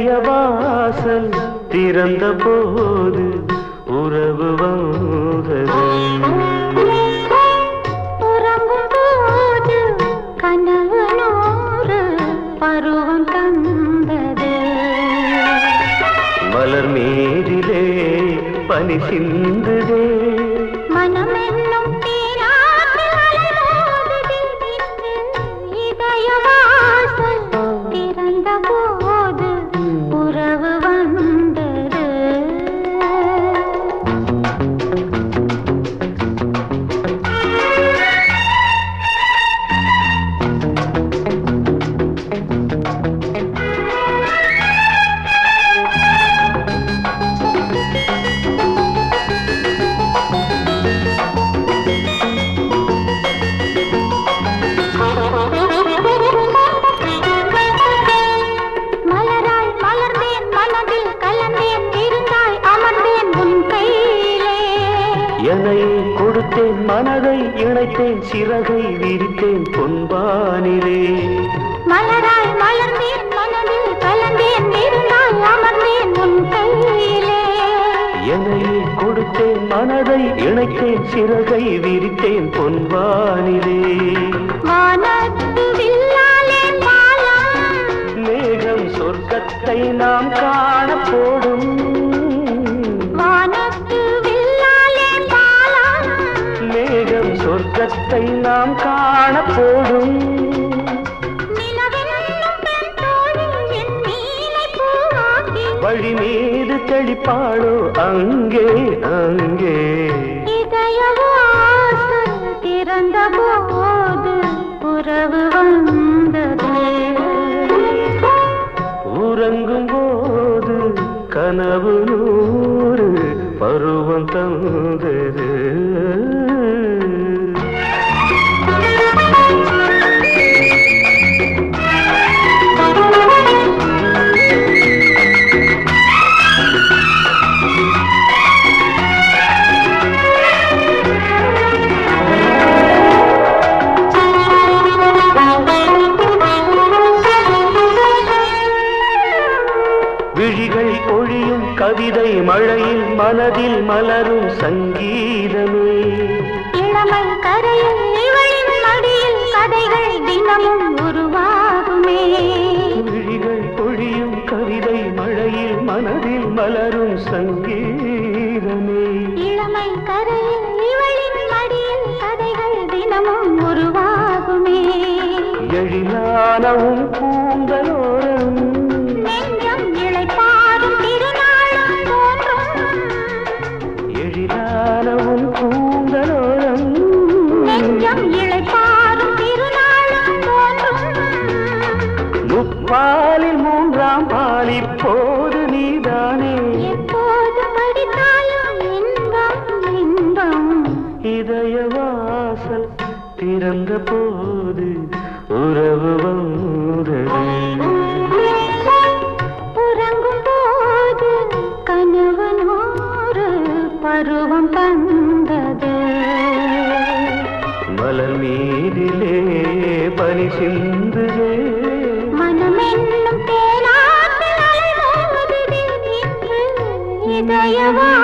இதய வாசல் திறந்த போது உறவு வந்தது உறங்கும் போது கனவு நூறு பருவம் தந்தது மலர் மீதிலே பனி சிந்துதே மனம் என்னும் தீராற்றில் அலைமோதுதே நின்று இதய வாசல் திறந்த போது உறவு வந்தது மலராய் மலர்ந்தேன் மனதில் கலந்தேன் இருந்தாய் அமர்ந்தேன் உன் கையிலே என்னை கொடுத்தேன் மனதை இணைத்தேன் சிறகை விரித்தேன் பொன்பானிலே மலராய் மலர்ந்தேன் மனதில் கலந்தேன் இருந்தாய் அமர்ந்தேன் உன் கையிலே என்னை கொடுத்தேன் மனதை இணைத்தேன் சிறகை விரித்தேன் பொன்வானிலே வானத்து வில்லாலே பாலம் மேகம் சொர்க்கத்தை நாம் காண போடும் வானத்து வில்லாலே பாலம் மேகம் சொர்க்கத்தை நாம் காண போடும் நிலவென்னும் பெண் தோழி என் நீலை பூவாக்கி வழி மீது தெளிப்பாளோ அங்கே அங்கே இதய வாசல் திறந்த போது உறவு வந்தது உறங்கும் போது கனவு நூறு பருவம் தந்தது விழிகள் பொழியும் கவிதை மழையில் மனதில் மலரும் சங்கீதமே இளமை கரையில் இவளின் மடியில் கதைகள் தினமும் உருவாகுமே விழிகள் பொழியும் கவிதை மழையில் மனதில் மலரும் சங்கீதமே இளமை கரையில் இவளின் மடியில் கதைகள் தினமும் உருவாகுமே எழிலானவும் பூந்தலோரம் நெஞ்சம் இளைப்பாறும் திருநாளும் தோன்றும் எழிலானவும் பூந்தலோரம் நெஞ்சம் இளைப்பாறும் திருநாளும் தோன்றும் முப்பாலில் மூன்றாம் பால் இப்போது நீதானே எப்போது படித்தாலும் இன்பம் இன்பம் இதய வாசல் திறந்த போது உறவு வந்தது உறங்கும் போது கனவு நூறு பருவம் தந்தது மலர் மீதிலே பனி சிந்துதே மனம் என்னும் தேனாற்றில் அலைமோதுதே நின்று இதய